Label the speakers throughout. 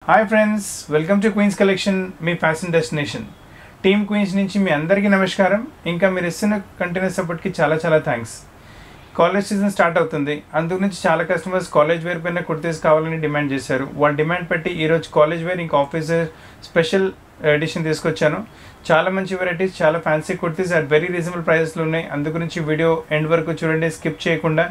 Speaker 1: hi friends welcome to Queens collection మీ fashion destination team Queens నుంచి మీ అందరికీ నమస్కారం ఇంకా మీరు ఇస్తున్న కంటిన్యూస్ సపోర్ట్కి చాలా చాలా థ్యాంక్స్ కాలేజ్ సీజన్ స్టార్ట్ అవుతుంది అందుకు నుంచి చాలా కస్టమర్స్ కాలేజ్ వేర్ పైన కుర్తీస్ కావాలని డిమాండ్ చేశారు వాళ్ళ డిమాండ్ పెట్టి ఈరోజు కాలేజ్ వేర్ ఇంకా ఆఫీస్ వేర్ స్పెషల్ ఎడిషన్ తీసుకొచ్చాను చాలా మంచి వెరైటీస్ చాలా fancy kurtis at very reasonable ప్రైజెస్లో ఉన్నాయి అందు గురించి వీడియో ఎండ్ వరకు చూడండి స్కిప్ చేయకుండా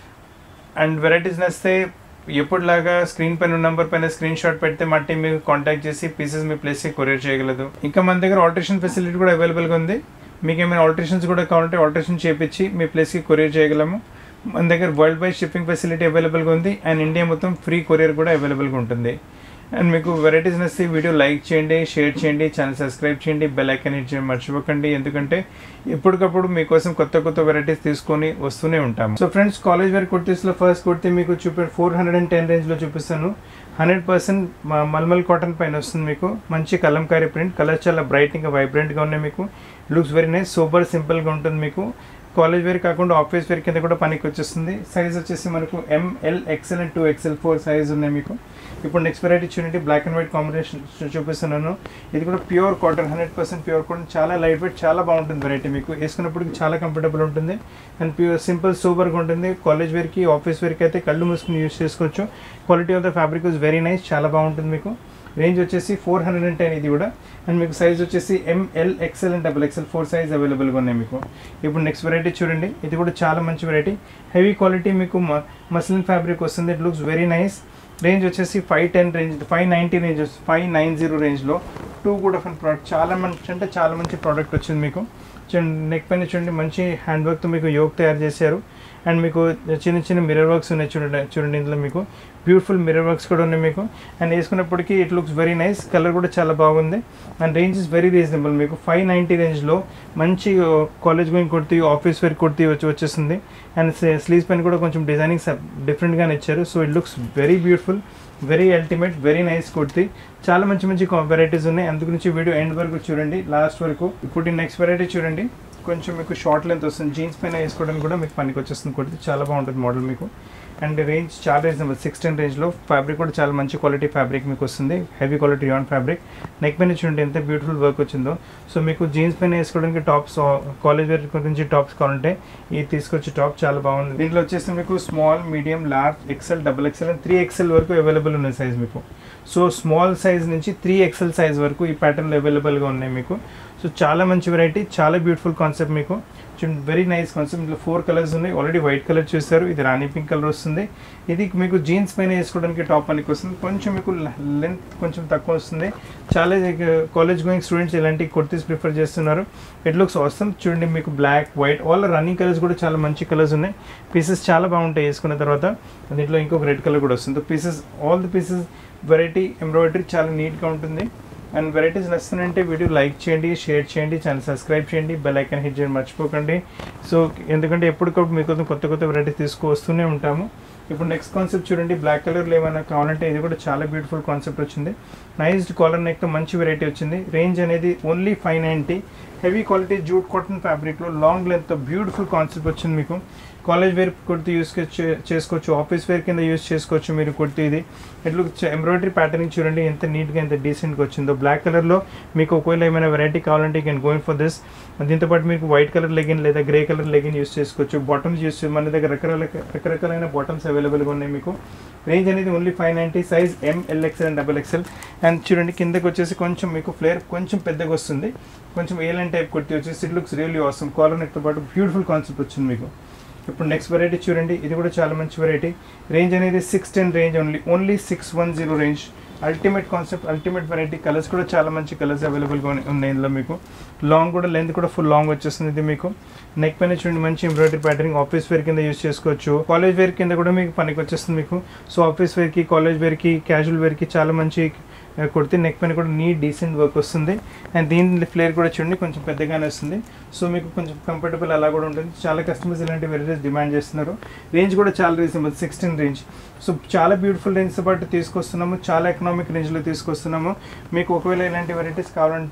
Speaker 1: అండ్ వెరైటీస్ నచ్చితే ఎప్పుడులాగా స్క్రీన్ పైన నంబర్ పైన స్క్రీన్ షాట్ పెడితే మా టీం మీకు కాంటాక్ట్ చేసి పీసెస్ మీ ప్లేస్కి కొరియర్ చేయగలదు ఇంకా మన దగ్గర ఆల్టరేషన్ ఫెసిలిటీ కూడా అవైలబుల్గా ఉంది మీకు ఏమైనా ఆల్టరేషన్స్ కూడా కావాలంటే ఆల్టరేషన్ చేపించి మీ ప్లేస్కి కొరియర్ చేయగలము మన దగ్గర వరల్డ్ వైడ్ షిప్పింగ్ ఫెసిలిటీ అవైలబుల్గా ఉంది అండ్ ఇండియా మొత్తం ఫ్రీ కొరియర్ కూడా అవైలబుల్గా ఉంటుంది అండ్ మీకు వెరైటీస్ నచ్చితే వీడియో లైక్ చేయండి షేర్ చేయండి ఛానల్ సబ్స్క్రైబ్ చేయండి బెల్ ఐకాన్ హిట్ చేయడం మర్చిపోకండి ఎందుకంటే ఎప్పటికప్పుడు మీకోసం కొత్త కొత్త వెరైటీస్ తీసుకొని వస్తూనే ఉంటాము సో ఫ్రెండ్స్ కాలేజ్ వేర్ కుర్తీస్లో ఫస్ట్ కుర్తీ మీకు చూపి ఫోర్ హండ్రెడ్ అండ్ టెన్ రేంజ్లో చూపిస్తాను హండ్రెడ్ పర్సెంట్ మల్మల్ కాటన్ పైన వస్తుంది మీకు మంచి కలంకారీ ప్రింట్ కలర్స్ చాలా బ్రైట్ ఇంకా వైబ్రెంట్గా ఉన్నాయి మీకు లుక్స్ వెరీ నైస్ సూపర్ సింపుల్గా ఉంటుంది మీకు కాలేజ్ వేర్ కాకుండా ఆఫీస్ వేర్ కింద కూడా పనికి వచ్చేస్తుంది సైజ్ వచ్చేసి మనకు M L XL and two XL four size ఉన్నాయి మీకు ఇప్పుడు నెక్స్ట్ వెరైటీ చూడండి బ్లాక్ అండ్ వైట్ కాంబినేషన్ చూపిస్తున్నాను ఇది కూడా pure cotton hundred percent pure cotton చాలా లైట్ వెయిట్ చాలా బాగుంటుంది వెరైటీ మీకు వేసుకున్నప్పుడు చాలా కంఫర్టబుల్ ఉంటుంది అండ్ ప్యూర్ సింపుల్ సూపర్గా ఉంటుంది కాలేజ్ వేర్కి ఆఫీస్ వేర్కి అయితే కళ్ళు మూసుకుని యూస్ చేసుకోవచ్చు quality of the fabric is very nice చాలా బాగుంటుంది మీకు రేంజ్ వచ్చేసి ఫోర్ హండ్రెడ్ అండ్ టెన్ ఇది కూడా అండ్ మీకు సైజ్ వచ్చేసి M L XL and double XL four size అవైలబుల్గా ఉన్నాయి మీకు ఇప్పుడు నెక్స్ట్ వెరైటీ చూడండి ఇది కూడా చాలా మంచి వెరైటీ హెవీ క్వాలిటీ మీకు మస్లిన్ ఫ్యాబ్రిక్ వస్తుంది it looks very nice range వచ్చేసి five ten range five ninety range five nine zero రేంజ్లో టూ కూడా ఫన్ ప్రోడక్ట్ చాలా మంచి అంటే చాలా మంచి ప్రోడక్ట్ వచ్చింది మీకు చూడండి నెక్ పైన చూడండి మంచి హ్యాండ్ వర్క్తో మీకు యోగ్ తయారు చేశారు అండ్ మీకు చిన్న చిన్న మిర్రర్ వర్క్స్ ఉన్నాయి చూడండి చూడండి ఇందులో మీకు బ్యూటిఫుల్ మిర్రర్ వర్క్స్ కూడా ఉన్నాయి మీకు అండ్ వేసుకున్నప్పటికీ it looks very nice colour కూడా చాలా బాగుంది and range is very reasonable మీకు ఫైవ్ నైంటీ రేంజ్లో మంచి college going kurti office wear kurti వచ్చి వచ్చేస్తుంది అండ్ స్లీవ్స్ పైన కూడా కొంచెం డిజైనింగ్ డిఫరెంట్గానే ఇచ్చారు so it looks very beautiful very ultimate very nice kurti చాలా మంచి మంచి వెరైటీస్ ఉన్నాయి అందుగురించి వీడియో ఎండ్ వరకు చూడండి లాస్ట్ వరకు ఇప్పుడు నెక్స్ట్ వెరైటీ చూడండి కొంచెం మీకు షార్ట్ లెంత్ వస్తుంది జీన్స్ పైన వేసుకోవడానికి కూడా మీకు పనికి వచ్చేస్తుంది కుర్తి చాలా బాగుంటుంది మోడల్ మీకు అండ్ రేంజ్ చాలా రీజనబుల్ సిక్స్టీన్ రేంజ్లో ఫ్యాబ్రిక్ కూడా చాలా మంచి క్వాలిటీ ఫ్యాబ్రిక్ మీకు వస్తుంది heavy quality rayon fabric neck పైన చూడండి ఎంత బ్యూటిఫుల్ వర్క్ వచ్చిందో సో మీకు జీన్స్ పైన వేసుకోవడానికి టాప్స్ కాలేజ్ వేర్ గురించి టాప్స్ కావాలంటే ఇది తీసుకొచ్చి టాప్ చాలా బాగుంది దీంట్లో వచ్చేసి మీకు small medium large XL double XL and three XL వరకు అవైలబుల్ ఉన్నాయి సైజ్ మీకు సో స్మాల్ సైజ్ నుంచి త్రీ ఎక్సెల్ సైజ్ వరకు ఈ ప్యాటర్న్లో అవైలబుల్గా ఉన్నాయి మీకు సో చాలా మంచి వెరైటీ చాలా బ్యూటిఫుల్ కాన్సెప్ట్ మీకు వెరీ నైస్ కాన్సెప్ట్ ఇందులో ఫోర్ కలర్స్ ఉన్నాయి ఆల్రెడీ వైట్ కలర్ చూస్తారు ఇది రాణి పింక్ కలర్ వస్తుంది ఇది మీకు జీన్స్ పైన వేసుకోవడానికి టాప్ పనికి వస్తుంది కొంచెం మీకు లెంత్ కొంచెం తక్కువ వస్తుంది చాలా కాలేజ్ గోయింగ్ స్టూడెంట్స్ ఇలాంటి కుర్తీస్ ప్రిఫర్ చేస్తున్నారు ఇట్ లుక్స్ వస్తుంది చూడండి మీకు black white all running colours కూడా చాలా మంచి కలర్స్ ఉన్నాయి పీసెస్ చాలా బాగుంటాయి వేసుకున్న తర్వాత దీంట్లో ఇంకొక రెడ్ కలర్ కూడా వస్తుంది pieces all the pieces variety embroidery చాలా నీట్గా ఉంటుంది అండ్ వెరైటీస్ నచ్చుతుందంటే వీడియో లైక్ చేయండి షేర్ చేయండి ఛానల్ సబ్స్క్రైబ్ చేయండి బెల్ ఐకాన్ హిట్ చేయండి మర్చిపోకండి సో ఎందుకంటే ఎప్పటికప్పుడు మీకోసం కొత్త కొత్త వెరైటీస్ తీసుకువస్తూనే ఉంటాము ఇప్పుడు నెక్స్ట్ కాన్సెప్ట్ చూడండి బ్లాక్ కలర్లో ఏమైనా కావాలంటే ఇది కూడా చాలా బ్యూటిఫుల్ కాన్సెప్ట్ వచ్చింది నైస్డ్ కాలర్ నెక్తో మంచి వెరైటీ వచ్చింది రేంజ్ అనేది only five ninety heavy quality jute cotton ఫ్యాబ్రిక్లో లాంగ్ లెంత్ బ్యూటిఫుల్ కాన్సెప్ట్ వచ్చింది మీకు కాలేజ్ వేర్ కుర్తి యూస్ చేసుకోవచ్చు ఆఫీస్ వేర్ కింద యూస్ చేసుకోవచ్చు మీరు కుర్తి ఇది ఇట్లా ఎంబ్రాయిడరీ ప్యాటర్నింగ్ చూడండి ఎంత నీట్గా ఎంత డీసెంట్గా వచ్చిందో బ్లాక్ కలర్లో మీకు ఒకవేళ ఏమైనా వెరైటీ కావాలంటే you can going for this దీంతోపాటు మీకు వైట్ కలర్ లెగిన్ లేదా గ్రే కలర్ లెగిన్ యూస్ చేసుకోవచ్చు బాటమ్స్ యూస్ మన దగ్గర రకరకాల రకరకాలైన బాటమ్స్ అవైలబుల్గా ఉన్నాయి మీకు రేంజ్ అనేది only five ninety size M L XL and double XL and చూడండి కిందకి వచ్చేసి కొంచెం మీకు ఫ్లేర్ కొంచెం పెద్దగా వస్తుంది కొంచెం ఏలైన్ టైప్ కుర్తి వచ్చేసి ఇట్ లుక్స్ రియల్లీ అవసరం కాలర్ నెక్తో పాటు బ్యూటిఫుల్ కాన్సెప్ట్ వచ్చింది మీకు ఇప్పుడు నెక్స్ట్ వెరైటీ చూడండి ఇది కూడా చాలా మంచి వెరైటీ రేంజ్ అనేది six ten range only only six one zero range ultimate concept ultimate variety colours కూడా చాలా మంచి కలర్స్ అవైలబుల్గా ఉన్నాయి ఇందులో మీకు లాంగ్ కూడా లెంత్ కూడా ఫుల్ లాంగ్ వచ్చేస్తుంది ఇది మీకు నెక్ పైన చూడండి మంచి ఎంబ్రాయిడరీ ప్యాటర్నింగ్ ఆఫీస్ వేర్ కింద యూస్ చేసుకోవచ్చు కాలేజ్ వేర్ కింద కూడా మీకు పనికి వచ్చేస్తుంది మీకు సో ఆఫీస్ వేర్కి కాలేజ్ వేర్కి క్యాజువల్ వేర్కి చాలా మంచి కుడితే నెక్ పైన కూడా నీట్ డీసెంట్ వర్క్ వస్తుంది అండ్ దీని ఫ్లేర్ కూడా చూడండి కొంచెం పెద్దగానే వస్తుంది సో మీకు కొంచెం కంఫర్టబుల్ అలా కూడా ఉంటుంది చాలా కస్టమర్స్ ఇలాంటి వెరైటీస్ డిమాండ్ చేస్తున్నారు రేంజ్ కూడా చాలా రీజనబుల్ సిక్స్టీన్ రేంజ్ సో చాలా బ్యూటిఫుల్ రేంజ్తో పాటు తీసుకొస్తున్నాము చాలా ఎకనామిక్ రేంజ్లో తీసుకొస్తున్నాము మీకు ఒకవేళ ఇలాంటి వెరైటీస్ కావాలంటే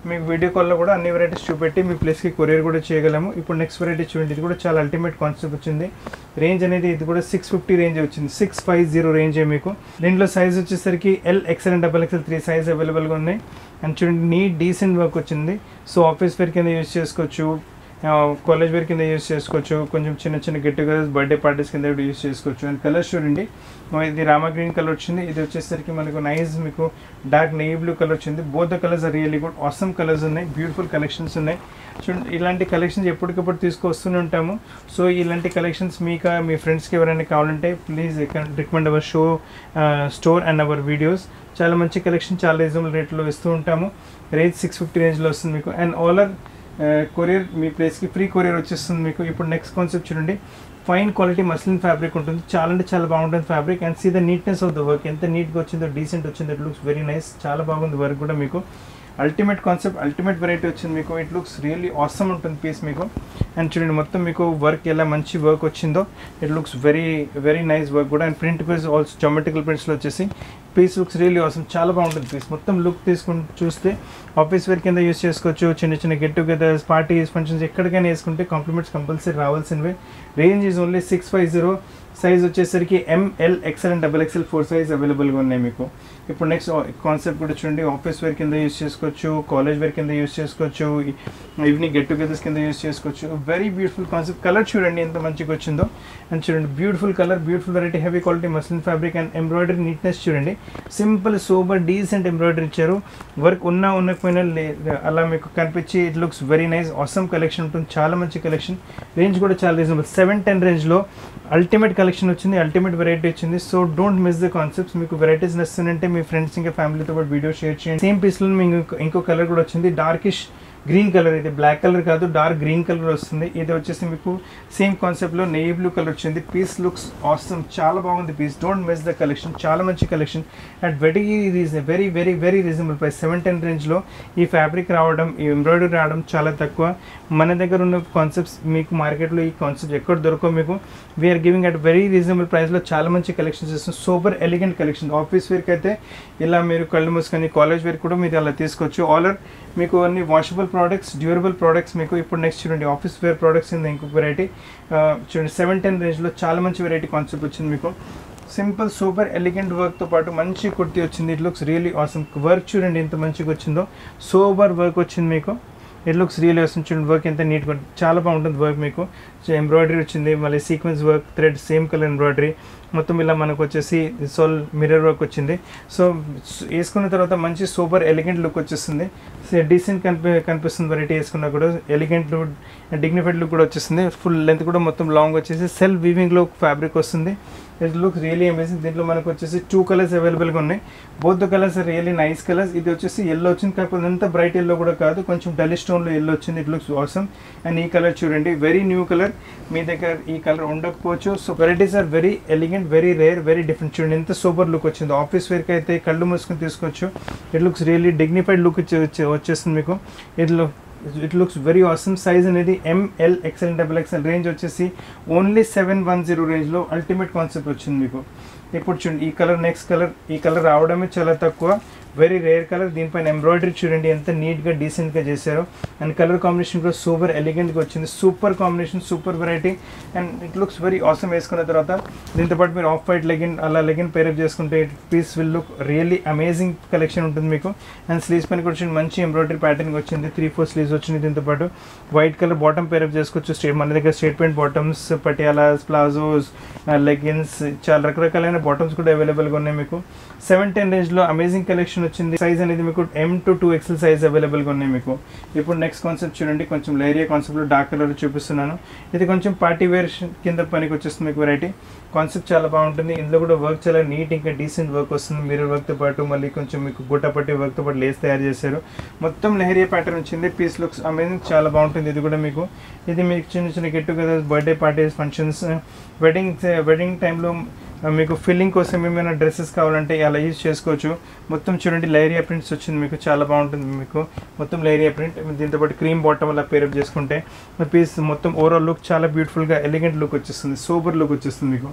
Speaker 1: మీకు వీడియో కాల్లో కూడా అన్ని వెరైటీస్ చూపెట్టి మీ ప్లేస్కి కొరియర్ కూడా చేయగలము ఇప్పుడు నెక్స్ట్ వెరైటీ చూడండి ఇది కూడా చాలా అల్టిమేట్ కాన్సెప్ట్ వచ్చింది రేంజ్ అనేది ఇది కూడా సిక్స్ ఫిఫ్టీ రేంజ్ వచ్చింది సిక్స్ ఫైవ్ జీరో రేంజ్ మీకు దీంట్లో సైజ్ వచ్చేసరికి L XL and double XL three size అవైలబుల్గా ఉన్నాయి అండ్ చూడండి నీట్ డీసెంట్ వర్క్ వచ్చింది సో ఆఫీస్ వేర్ కింద యూస్ చేసుకోవచ్చు కాలేజ్ వేర్ కింద యూస్ చేసుకోవచ్చు కొంచెం చిన్న చిన్న గెట్ టుగెదర్స్ బర్త్డే పార్టీస్ కింద కూడా యూస్ చేసుకోవచ్చు అండ్ కలర్స్ చూడండి ఇది రామా గ్రీన్ కలర్ వచ్చింది ఇది వచ్చేసరికి మనకు నైస్ మీకు డార్క్ నెయ్యి బ్లూ కలర్ వచ్చింది both the colours are really good awesome colours ఉన్నాయి బ్యూటిఫుల్ కలెక్షన్స్ ఉన్నాయి చూడండి ఇలాంటి కలెక్షన్స్ ఎప్పటికప్పుడు తీసుకొస్తూనే ఉంటాము సో ఇలాంటి కలెక్షన్స్ మీకు మీ ఫ్రెండ్స్కి ఎవరైనా కావాలంటే please recommend our show store and our videos చాలా మంచి కలెక్షన్ చాలా రీజనబుల్ రేట్లో ఇస్తూ ఉంటాము రేంజ్ సిక్స్ ఫిఫ్టీ రేంజ్లో వస్తుంది మీకు అండ్ ఆలర్ కొరియర్ మీ ప్లేస్కి ఫ్రీ కొరియర్ వచ్చేస్తుంది మీకు ఇప్పుడు నెక్స్ట్ కాన్సెప్ట్ చూడండి ఫైన్ క్వాలిటీ మస్లిన్ ఫ్యాబ్రిక్ ఉంటుంది చాలా అంటే చాలా బాగుంటుంది fabric and see the neatness of the work ఎంత నీట్గా వచ్చిందో డీసెంట్ వచ్చిందో ఇట్ లుక్స్ వెరీ నైస్ చాలా బాగుంది వర్క్ కూడా మీకు అల్టిమేట్ కాన్సెప్ట్ అల్టిమేట్ వెరైటీ వచ్చింది మీకు ఇట్ లుక్స్ రియల్లీ ఆసమ్ ఉంటుంది పీస్ మీకు అండ్ చూడండి మొత్తం మీకు వర్క్ ఎలా మంచి వర్క్ వచ్చిందో it looks very very nice work కూడా and print piece also geometrical ప్రింట్స్లో వచ్చేసి పీస్ లుక్స్ రియల్లీ ఆసమ్ చాలా బాగుంటుంది పీస్ మొత్తం లుక్ తీసుకుని చూస్తే ఆఫీస్ వేర్ కింద యూస్ చేసుకోవచ్చు చిన్న చిన్న గెట్ టుగెదర్స్ పార్టీస్ ఫంక్షన్స్ ఎక్కడికైనా వేసుకుంటే కాంప్లిమెంట్స్ కంపల్సరీ రావాల్సినవే range is only six five zero size వచ్చేసరికి M L XL and double XL four size అవైలబుల్గా ఉన్నాయి మీకు ఇప్పుడు నెక్స్ట్ కాన్సెప్ట్ కూడా చూడండి ఆఫీస్ వేర్ కింద యూస్ చేసుకోవచ్చు కాలేజ్ వేర్ కింద యూస్ చేసుకోవచ్చు ఈవినింగ్ గెట్ టుగెదర్స్ కింద యూస్ చేసుకోవచ్చు వెరీ బ్యూటిఫుల్ కాన్సెప్ట్ కలర్ చూడండి ఎంత మంచిగా వచ్చిందో అండ్ చూడండి beautiful colour beautiful variety heavy quality muslin fabric and embroidery neatness చూడండి సింపుల్ సూపర్ డీసెంట్ ఎంబ్రాయిడరీ ఇచ్చారు వర్క్ ఉన్నా ఉండకపోయినా అలా మీకు కనిపించి it looks very nice awesome collection ఉంటుంది చాలా మంచి కలెక్షన్ రేంజ్ కూడా చాలా రీజనబుల్ సెవెన్ టెన్ రేంజ్లో అల్టిమేట్ కలెక్షన్ వచ్చింది అల్టిమేట్ వెరైటీ వచ్చింది so don't miss the concepts మీకు వెరైటీస్ నచ్చుతుందంటే మీ ఫ్రెండ్స్ ఇంకా ఫ్యామిలీతో పాటు వీడియో షేర్ చేయండి సేమ్ పీస్లో మీకు ఇంకో కలర్ కూడా వచ్చింది డార్కిష్ గ్రీన్ కలర్ ఇది బ్లాక్ కలర్ కాదు డార్క్ గ్రీన్ కలర్ వస్తుంది ఇది వచ్చేసి మీకు సేమ్ కాన్సెప్ట్లో నెయ్యి బ్లూ కలర్ వచ్చింది పీస్ లుక్స్ ఆసమ్ చాలా బాగుంది piece don't miss the collection చాలా మంచి collection at very reason very very very reasonable price seven ten రేంజ్లో ఈ ఫ్యాబ్రిక్ రావడం ఈ ఎంబ్రాయిడరీ రావడం చాలా తక్కువ మన దగ్గర ఉన్న కాన్సెప్ట్స్ మీకు మార్కెట్లో ఈ కాన్సెప్ట్స్ ఎక్కడ దొరకవు మీకు we're giving at very reasonable ప్రైస్లో చాలా మంచి కలెక్షన్స్ ఇస్తాం సూపర్ ఎలిగెంట్ కలెక్షన్ ఆఫీస్ వేర్కి అయితే ఇలా మీరు కళ్ళు మూసుకొని కాలేజ్ వేర్ కూడా మీరు అలా తీసుకోవచ్చు ఆలర్ మీకు అన్ని వాషబుల్ ప్రోడక్ట్స్ డ్యూరబుల్ ప్రోడక్ట్స్ మీకు ఇప్పుడు నెక్స్ట్ చూడండి ఆఫీస్ వేర్ ప్రోడక్ట్స్ ఉంది ఇంకొక వెరైటీ చూడండి సెవెన్ టెన్ రేంజ్లో చాలా మంచి వెరైటీ కాన్సెప్ట్ వచ్చింది మీకు సింపుల్ సూపర్ ఎలిగెంట్ వర్క్తో పాటు మంచి కుర్తీ వచ్చింది it looks really awesome work చూడండి ఎంత మంచిగా వచ్చిందో సూపర్ వర్క్ వచ్చింది మీకు ఇట్ లుక్స్ రియల్ వస్తుంది చూడండి వర్క్ ఎంత నీట్గా చాలా బాగుంటుంది వర్క్ మీకు ఎంబ్రాయిడరీ వచ్చింది మళ్ళీ sequence work thread same colour embroidery మొత్తం ఇలా మనకు వచ్చేసి సోల్ మిర్రర్ వర్క్ వచ్చింది సో వేసుకున్న తర్వాత మంచి సూపర్ ఎలిగెంట్ లుక్ వచ్చేస్తుంది డీసెంట్ కనిపి కనిపిస్తుంది వెరైటీ వేసుకున్నా కూడా ఎలిగెంట్ లుక్ డిగ్నిఫైడ్ లుక్ కూడా వచ్చేస్తుంది ఫుల్ లెంత్ కూడా మొత్తం లాంగ్ వచ్చేసి సెల్ఫ్ వీవింగ్లో ఫ్యాబ్రిక్ వస్తుంది ఇట్ లుక్ రియలీ అమేజింగ్ దీంట్లో మనకు వచ్చేసి టూ కలర్స్ అవైలబుల్గా ఉన్నాయి both the colours really nice colours ఇది వచ్చేసి ఎల్లో వచ్చింది కాకపోతే అంత బ్రైట్ ఎల్లో కూడా కాదు కొంచెం డల్ స్టోన్లో ఎల్లో వచ్చింది ఇట్ లుక్స్ ఆసమ్ అండ్ ఈ కలర్ చూడండి వెరీ న్యూ కలర్ మీ దగ్గర ఈ కలర్ ఉండకపోవచ్చు so varieties are very elegant very rare very different చూడండి ఎంత సూపర్ లుక్ వచ్చింది ఆఫీస్ వేర్కి అయితే కళ్ళు మూసుకొని తీసుకోవచ్చు it looks really dignified look వచ్చేస్తుంది మీకు it look it looks very awesome size అనేది M L XL double XL range వచ్చేసి ఓన్లీ సెవెన్ వన్ జీరో రేంజ్లో అల్టిమేట్ కాన్సెప్ట్ వచ్చింది మీకు ఇప్పుడు చూడండి ఈ కలర్ నెక్స్ట్ కలర్ ఈ కలర్ రావడమే చాలా తక్కువ వెరీ రేర్ కలర్ దీనిపైన ఎంబ్రాయిడరీ చూడండి ఎంత నీట్గా డీసెంట్గా చేశారో అండ్ కలర్ కాంబినేషన్ కూడా సూపర్ ఎలిగెంట్గా వచ్చింది super combination super variety and it looks very awesome వేసుకున్న తర్వాత దీంతో పాటు మీరు ఆఫ్ వైట్ లెగిన్ అలా లెగిన్ పేరప్ చేసుకుంటే piece will look really amazing collection ఉంటుంది మీకు అండ్ స్లీవ్స్ పైన కూడా చూడండి మంచి ఎంబ్రాయిడరీ ప్యాటర్న్ వచ్చింది త్రీ ఫోర్ స్లీవ్స్ వచ్చింది దీంతో పాటు వైట్ కలర్ బాటమ్ పేరప్ చేసుకోవచ్చు స్ట్రేట్ మన దగ్గర straight pant bottoms Patialas palazzos leggings చాలా రకరకాలైన బాటమ్స్ కూడా అవైలబుల్గా ఉన్నాయి మీకు సెవెన్ టెన్ రేంజ్లో అమేజింగ్ కలెక్షన్ వచ్చింది సైజ్ అనేది మీకు M to two XL size అవైలబుల్గా ఉన్నాయి మీకు ఇప్పుడు నెక్స్ట్ కాన్సెప్ట్ చూడండి కొంచెం లేరియా కాన్సెప్ట్లో డార్క్ కలర్ చూపిస్తున్నాను ఇది కొంచెం పార్టీ వేర్ కింద పనికి వచ్చేస్తుంది మీకు వెరైటీ కాన్సెప్ట్ చాలా బాగుంటుంది ఇందులో కూడా వర్క్ చాలా నీట్ ఇంకా డీసెంట్ వర్క్ వస్తుంది మిర్రర్ వర్క్తో పాటు మళ్ళీ కొంచెం మీకు గుట్టపట్టి వర్క్తో పాటు లేస్ తయారు చేశారు మొత్తం లెహరియా ప్యాటర్న్ వచ్చింది పీస్ లుక్స్ అమేజింగ్ చాలా బాగుంటుంది ఇది కూడా మీకు ఇది మీకు చిన్న చిన్న get togethers birthday parties functions wedding wedding టైంలో మీకు ఫిల్లింగ్ కోసం ఏమైనా డ్రెస్సెస్ కావాలంటే అలా యూజ్ చేసుకోవచ్చు మొత్తం చూడండి లైరియా ప్రింట్స్ వచ్చింది మీకు చాలా బాగుంటుంది మీకు మొత్తం లైరియా ప్రింట్ దీంతో పాటు క్రీమ్ బాటమ్ అలా పేరప్ చేసుకుంటే పీస్ మొత్తం ఓవరాల్ లుక్ చాలా బ్యూటిఫుల్గా ఎలిగెంట్ లుక్ వచ్చేస్తుంది సూపర్ లుక్ వచ్చేస్తుంది మీకు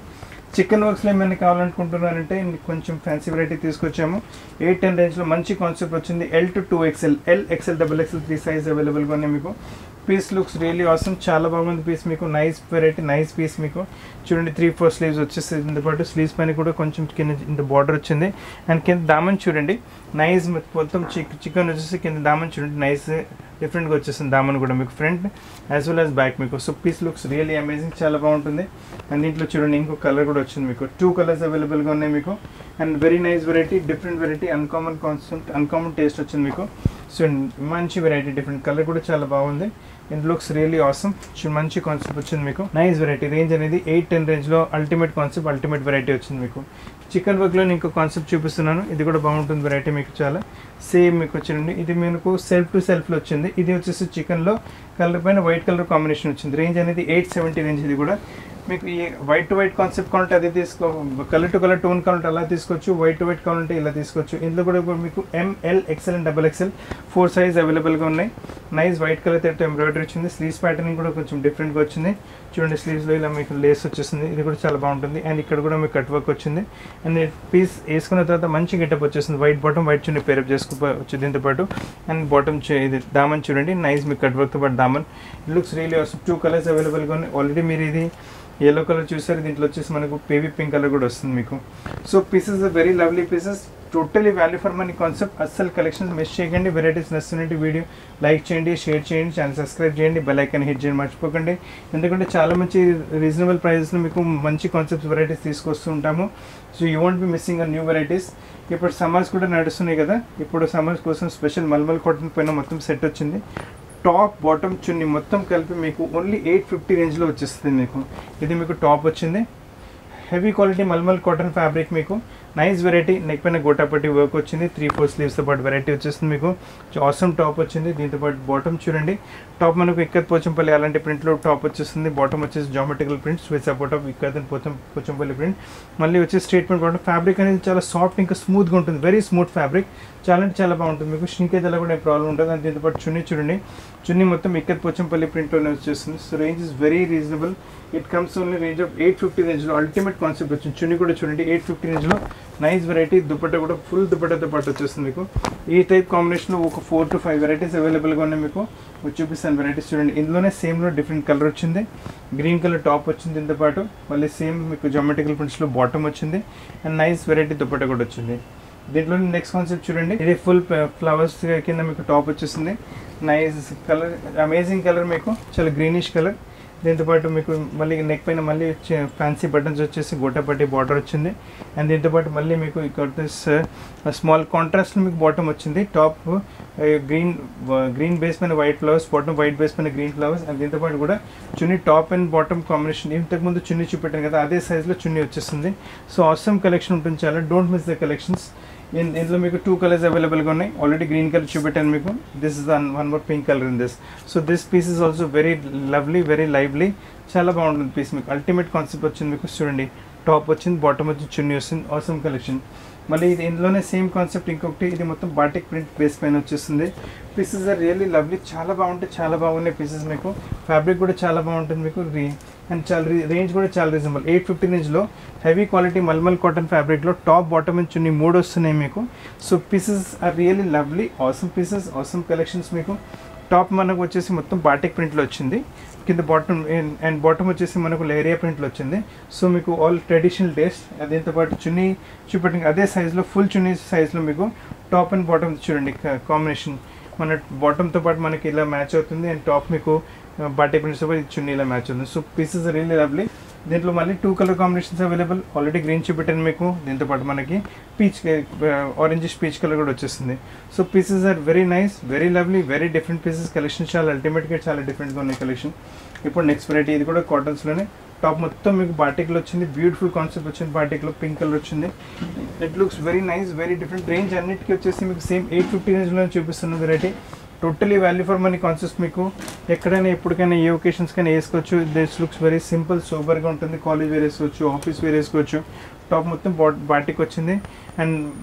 Speaker 1: చికెన్ వర్క్స్లో ఏమైనా కావాలనుకుంటున్నారంటే కొంచెం ఫ్యాన్సీ వెరైటీ తీసుకొచ్చాము ఎయిట్ టెన్ రేంజ్లో మంచి కాన్సెప్ట్ వచ్చింది L to two XL L XL double XL three size అవైలబుల్గా ఉన్నాయి మీకు పీస్ లుక్స్ రియలీ ఆసమ్ చాలా బాగుంది పీస్ మీకు నైస్ వెరైటీ నైస్ పీస్ మీకు చూడండి త్రీ ఫోర్ స్లీవ్స్ వచ్చేస్తుంది దీంతో పాటు స్లీవ్స్ పైన కూడా కొంచెం కింద ఇంత బార్డర్ వచ్చింది అండ్ కింద దామన్ చూడండి నైస్ మొత్తం చిక్ చికెన్ వచ్చేసి కింద దామన్ చూడండి నైస్ డిఫరెంట్గా వచ్చేసింది దామన్ కూడా మీకు front as well as back మీకు so piece looks really amazing చాలా బాగుంటుంది అండ్ దీంట్లో చూడండి ఇంకో కలర్ కూడా వచ్చింది మీకు టూ కలర్స్ అవైలబుల్గా ఉన్నాయి మీకు and very nice variety different variety uncommon concept uncommon taste వచ్చింది మీకు సో మంచి వెరైటీ డిఫరెంట్ కలర్ కూడా చాలా బాగుంది ఇట్ లుక్స్ రియలీ ఆసమ్ మంచి కాన్సెప్ట్ వచ్చింది మీకు నైస్ వెరైటీ రేంజ్ అనేది ఎయిట్ టెన్ రేంజ్లో అల్టిమేట్ కాన్సెప్ట్ అల్టిమేట్ వెరైటీ వచ్చింది మీకు చికెన్ వర్క్లో నేను ఇంకో కాన్సెప్ట్ చూపిస్తున్నాను ఇది కూడా బాగుంటుంది వెరైటీ మీకు చాలా సేమ్ మీకు వచ్చింది ఇది మీకు సెల్ఫ్ టు సెల్ఫ్లో వచ్చింది ఇది వచ్చేసి చికెన్లో కలర్ పైన వైట్ కలర్ కాంబినేషన్ వచ్చింది రేంజ్ అనేది ఎయిట్ సెవెంటీ రేంజ్ ఇది కూడా మీకు ఈ వైట్ టు వైట్ కాన్సెప్ట్ కావాలంటే అది తీసుకో కలర్ టు కలర్ టోన్ కావాలంటే అలా తీసుకోవచ్చు వైట్ టు వైట్ కావాలంటే ఇలా తీసుకోవచ్చు ఇందులో కూడా ఇప్పుడు మీకు M L XL and double XL four size అవైలబుల్గా ఉన్నాయి నైస్ వైట్ కలర్ తో ఎంబ్రాయిడరీ వచ్చింది స్లీవ్స్ ప్యాటర్న్ కూడా కొంచెం డిఫరెంట్గా వచ్చింది చూడండి స్లీవ్స్లో ఇలా మీకు లేస్ వచ్చేసింది ఇది కూడా చాలా బాగుంటుంది అండ్ ఇక్కడ కూడా మీకు కట్ వర్క్ వచ్చింది అండ్ పీస్ వేసుకున్న తర్వాత మంచి గెటప్ వచ్చేసింది white bottom white chunni pair up చేసుకోవచ్చు దీంతో పాటు అండ్ బాటమ్ ఇది దామన్ చూడండి నైస్ మీకు కట్ వర్క్తో పాటు దామన్ it looks really two colours అవైలబుల్గా ఉన్నాయి ఆల్రెడీ మీరు ఇది ఎల్లో కలర్ చూసారు దీంట్లో వచ్చేసి మనకు బేబీ పింక్ కలర్ కూడా వస్తుంది మీకు so pieces very lovely pieces totally value for money concept అస్సలు కలెక్షన్స్ మిస్ చేయకండి వెరైటీస్ నచ్చినట్టు వీడియో లైక్ చేయండి షేర్ చేయండి ఛానల్ సబ్స్క్రైబ్ చేయండి బెల్ ఐకాన్ హిట్ చేయండి మర్చిపోకండి ఎందుకంటే చాలా మంచి రీజనబుల్ ప్రైజెస్లో మీకు మంచి కాన్సెప్ట్స్ వెరైటీస్ తీసుకొస్తూ ఉంటాము so you want be missing a new varieties ఇప్పుడు సమ్మర్స్ కూడా నడుస్తున్నాయి కదా ఇప్పుడు సమ్మర్స్ కోసం స్పెషల్ మల్మల్ కాటన్ పైన మొత్తం సెట్ వచ్చింది టాప్ బాటమ్ చున్ని మొత్తం కలిపి మీకు ఓన్లీ ఎయిట్ ఫిఫ్టీ రేంజ్లో వచ్చేస్తుంది మీకు ఇది మీకు టాప్ వచ్చింది heavy quality mulmul cotton fabric మీకు నైస్ వెరైటీ నెక్ పైన గోటాపట్టి వర్క్ వచ్చింది త్రీ ఫోర్ స్లీవ్స్తో పాటు వెరైటీ వచ్చేస్తుంది మీకు ఆసమ్ టాప్ వచ్చింది దీంతో పాటు బాటమ్ చూడండి టాప్ మనకు ఇక్కత్ పోచంపల్లి అలాంటి ప్రింట్లో టాప్ వచ్చేస్తుంది బాటమ్ వచ్చేసి geometrical prints with support of ikat and Pocham Pochampalli print మళ్ళీ వచ్చి స్ట్రేట్ ప్రింట్ బాటమ్ ఫ్యాబ్రిక్ అనేది చాలా సాఫ్ట్ ఇంకా స్మూత్గా ఉంటుంది వెరీ స్మూత్ ఫ్యాబ్రిక్ చాలా అంటే చాలా బాగుంటుంది మీకు షింకేజ్ అలా కూడా ప్రాబ్లం ఉంటుంది అండ్ దీంతో పాటు చున్నీ చూడండి చున్నీ మొత్తం ఇక్కత్ పోచంపల్లి ప్రింట్లోనే వచ్చేస్తుంది so range is very reasonable it comes only range of eight fifty రేంజ్లో అల్టిమేట్ కాన్సెప్ట్ వచ్చింది చున్నీ కూడా చూడండి ఎయిట్ ఫిఫ్టీ రేంజ్లో నైస్ వెరైటీ దుపట్టా కూడా ఫుల్ దుపట్టాతో పాటు వచ్చేస్తుంది మీకు ఈ టైప్ కాంబినేషన్లో ఒక ఫోర్ టు ఫైవ్ వెరైటీస్ అవైలబుల్గా ఉన్నాయి మీకు వచ్చి చూపిస్తాను వెరైటీస్ చూడండి ఇందులోనే సేమ్లో డిఫరెంట్ కలర్ వచ్చింది గ్రీన్ కలర్ టాప్ వచ్చింది దీంతో పాటు మళ్ళీ సేమ్ మీకు జోమెటికల్ ప్రింట్స్లో బాటమ్ వచ్చింది అండ్ నైస్ వెరైటీ దుపట్టా కూడా వచ్చింది దీంట్లో నెక్స్ట్ కాన్సెప్ట్ చూడండి ఇది ఫుల్ ఫ్లవర్స్ కింద మీకు టాప్ వచ్చేసింది నైస్ కలర్ అమేజింగ్ కలర్ మీకు చాలా గ్రీనిష్ కలర్ దీంతో పాటు మీకు మళ్ళీ నెక్ పైన మళ్ళీ ఫ్యాన్సీ బటన్స్ వచ్చేసి గోటపట్టి బార్డర్ వచ్చింది అండ్ దీంతో పాటు మళ్ళీ మీకు ఇక్కడ స్మాల్ కాంట్రాస్ట్ మీకు బాటమ్ వచ్చింది టాప్ గ్రీన్ గ్రీన్ బేస్ పైన white flowers bottom white base పైన గ్రీన్ ఫ్లవర్స్ అండ్ దీంతో పాటు కూడా chunni top and bottom combination ఇంతకుముందు చున్నీ చూపెట్టాను కదా అదే సైజ్లో చున్నీ వచ్చేస్తుంది సో అవసరం కలెక్షన్ ఉంటుంది చాలా డోంట్ మిస్ ద కలెక్షన్స్ ఇందులో మీకు టూ కలర్స్ అవైలబుల్గా ఉన్నాయి ఆల్రెడీ గ్రీన్ కలర్ చూపెట్టాను మీకు this is one one more pink colour in this so this piece is also very lovely very lively చాలా బాగుంటుంది పీస్ మీకు అల్టిమేట్ కాన్సెప్ట్ వచ్చింది మీకు చూడండి టాప్ వచ్చింది బాటమ్ వచ్చి చున్నీ వస్తుంది ఆసమ్ కలెక్షన్ మళ్ళీ ఇది ఇందులోనే సేమ్ కాన్సెప్ట్ ఇంకొకటి ఇది మొత్తం బాటిక్ ప్రింట్ బేస్ పైన వచ్చేస్తుంది పీసెస్ ఆర్ రియల్లీ లవ్లీ చాలా బాగుంటాయి చాలా బాగున్నాయి పీసెస్ మీకు ఫ్యాబ్రిక్ కూడా చాలా బాగుంటుంది మీకు రీ అండ్ చాలా రేంజ్ కూడా చాలా రీజనబుల్ ఎయిట్ ఫిఫ్టీ రేంజ్లో హెవీ క్వాలిటీ మల్మల్ కాటన్ ఫ్యాబ్రిక్లో టాప్ బాటమ్ అండ్ చున్నీ మూడు వస్తున్నాయి మీకు so pieces are really lovely awesome pieces awesome collections మీకు టాప్ మనకు వచ్చేసి మొత్తం బాటిక్ ప్రింట్లో వచ్చింది కింద బాటమ్ అండ్ బాటమ్ వచ్చేసి మనకు లేరియా ప్రింట్లో వచ్చింది సో మీకు ఆల్ ట్రెడిషనల్ టేస్ట్ దీంతో పాటు చున్నీ చూపెట్టిన అదే సైజులో ఫుల్ చున్నీ సైజులో మీకు టాప్ అండ్ బాటమ్ చూడండి కాంబినేషన్ మన బాటమ్తో పాటు మనకి ఇలా మ్యాచ్ అవుతుంది అండ్ టాప్ మీకు బాటిక్ ప్రింట్స్తో పాటు చున్నీ ఇలా మ్యాచ్ అవుతుంది సో పీసెస్ రియల్లీ లవ్లీ దీంట్లో మళ్ళీ two colour combinations available already green చూపెట్టాను మీకు దీంతో పాటు మనకి పీచ్ ఆరెంజ్ పీచ్ కలర్ కూడా వచ్చేస్తుంది so pieces are very nice very lovely very different pieces collection చాలా అల్టిమేట్గా చాలా డిఫరెంట్గా ఉన్నాయి కలెక్షన్ ఇప్పుడు నెక్స్ట్ వెరైటీ ఇది కూడా కాటన్స్లోనే టాప్ మొత్తం మీకు బాటిక్లో వచ్చింది బ్యూటిఫుల్ కాన్సెప్ట్ వచ్చింది బాటిక్లో పింక్ కలర్ వచ్చింది it looks very nice very different range అన్నిటికీ వచ్చేసి మీకు సేమ్ ఎయిట్ ఫిఫ్టీ రేంజ్లో చూపిస్తున్న variety totally value for money concept మీకు ఎక్కడైనా ఎప్పటికైనా ఏ ఒకేషన్స్కైనా వేసుకోవచ్చు దిస్ లుక్స్ వెరీ సింపుల్ సూపర్గా ఉంటుంది కాలేజ్ వేర్ వేసుకోవచ్చు ఆఫీస్ వేర్ వేసుకోవచ్చు టాప్ మొత్తం బాటిక్ వచ్చింది అండ్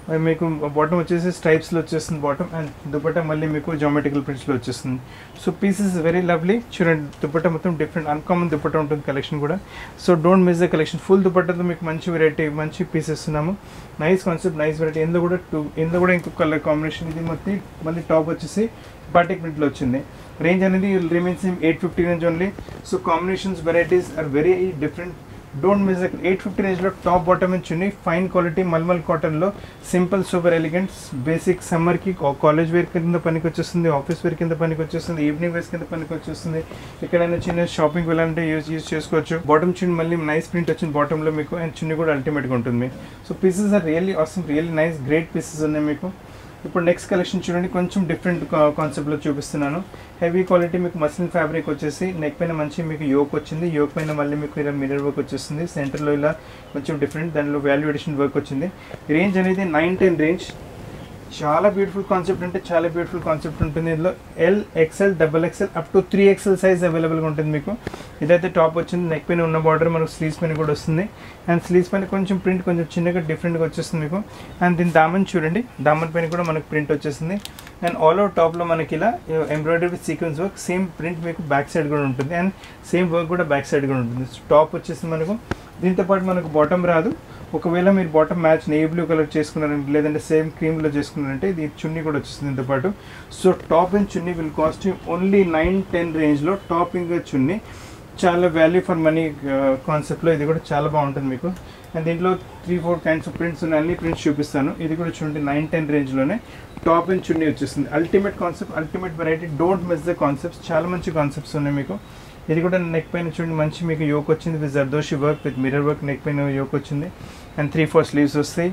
Speaker 1: అది మీకు బాటమ్ వచ్చేసి స్ట్రైప్స్లో వచ్చేస్తుంది బాటమ్ అండ్ దుపట్టా మళ్ళీ మీకు జామెట్రికల్ ప్రింట్స్లో వచ్చేస్తుంది సో పీసెస్ వెరీ లవ్లీ చూడండి దుపట్టా మొత్తం డిఫరెంట్ అన్కామన్ దుపట్టా ఉంటుంది కలెక్షన్ కూడా so don't miss the collection full దుపట్టాతో మీకు మంచి వెరైటీ మంచి పీసెస్ ఇస్తున్నాము నైస్ కాన్సెప్ట్ నైస్ వెరైటీ ఇందులో కూడా టూ ఇందులో కూడా ఇంకొక కలర్ కాంబినేషన్ ఇది మొత్తం మళ్ళీ టాప్ వచ్చేసి బాటిక్ ప్రింట్లో వచ్చింది రేంజ్ అనేది remains eight fifty range only so combinations varieties are very different don't miss eight fifty రేంజ్లో టాప్ బాటమ్ ఇచ్చింది ఫైన్ క్వాలిటీ మల్మల్ కాటన్లో సింపుల్ సూపర్ ఎలిగెంట్ బేసిక్ సమ్మర్కి కాలేజ్ వేర్ కింద పనికి వచ్చేస్తుంది ఆఫీస్ వేర్ కింద పనికి వచ్చేస్తుంది ఈవినింగ్ వేర్స్ కింద పనికి వచ్చేస్తుంది ఎక్కడైనా చిన్న షాపింగ్ వెళ్ళాలంటే యూజ్ యూజ్ చేసుకోవచ్చు బాటమ్ చున్ని మళ్ళీ నైస్ ప్రింట్ వచ్చింది బాటంలో మీకు అండ్ చున్ని కూడా అల్టిమేట్గా ఉంటుంది so pieces are really awesome really nice great pieces ఉన్నాయి మీకు ఇప్పుడు నెక్స్ట్ కలెక్షన్ చూడండి కొంచెం డిఫరెంట్ కాన్సెప్ట్లో చూపిస్తున్నాను హెవీ క్వాలిటీ మీకు మస్లిన్ ఫ్యాబ్రిక్ వచ్చేసి నెక్ పైన మంచి మీకు యోక్ వచ్చింది యోక్ పైన మళ్ళీ మీకు ఇలా మిర్రర్ వర్క్ వచ్చేస్తుంది సెంటర్లో ఇలా కొంచెం డిఫరెంట్ దానిలో వాల్యూ ఎడిషన్ వర్క్ వచ్చింది రేంజ్ అనేది నైన్ టెన్ రేంజ్ చాలా బ్యూటిఫుల్ కాన్సెప్ట్ అంటే చాలా బ్యూటిఫుల్ కాన్సెప్ట్ ఉంటుంది ఇందులో L XL double XL up to three XL size అవైలబుల్గా ఉంటుంది మీకు ఇదైతే టాప్ వచ్చింది నెక్ పైన ఉన్న బార్డర్ మనకు స్లీవ్స్ పైన కూడా వస్తుంది అండ్ స్లీవ్స్ పైన కొంచెం ప్రింట్ కొంచెం చిన్నగా డిఫరెంట్గా వచ్చేస్తుంది మీకు అండ్ దీని దామన్ చూడండి దామన్ పైన కూడా మనకు ప్రింట్ వచ్చేస్తుంది అండ్ ఆల్ ఓవర్ టాప్లో మనకి ఇలా embroidery with sequins work same print మీకు బ్యాక్ సైడ్ కూడా ఉంటుంది అండ్ సేమ్ వర్క్ కూడా బ్యాక్ సైడ్ కూడా ఉంటుంది టాప్ వచ్చేసి మనకు దీంతో పాటు మనకు బాటమ్ రాదు ఒకవేళ మీరు bottom match navy blue colour చేసుకున్నారంటే లేదంటే సేమ్ క్రీమ్లో చేసుకున్నారంటే ఇది చున్నీ కూడా వచ్చేస్తుంది దీంతో పాటు so top and chunni will cost only nine ten రేంజ్లో టాప్ ఇంకా చున్నీ చాలా వాల్యూ ఫర్ మనీ కాన్సెప్ట్లో ఇది కూడా చాలా బాగుంటుంది మీకు అండ్ దీంట్లో three four kinds of prints ఉన్నాయి అన్ని ప్రింట్స్ చూపిస్తాను ఇది కూడా చూడండి నైన్ టెన్ రేంజ్లోనే టాప్ అండ్ చున్నీ వచ్చేస్తుంది ultimate concept ultimate variety don't miss the concepts చాలా మంచి కాన్సెప్ట్స్ ఉన్నాయి మీకు ఇది కూడా నెక్ పైన చూడండి మంచి మీకు యోక్ వచ్చింది with zardozi work with mirror work neck పైన యోక్ వచ్చింది అండ్ త్రీ ఫోర్ స్లీవ్స్ వస్తాయి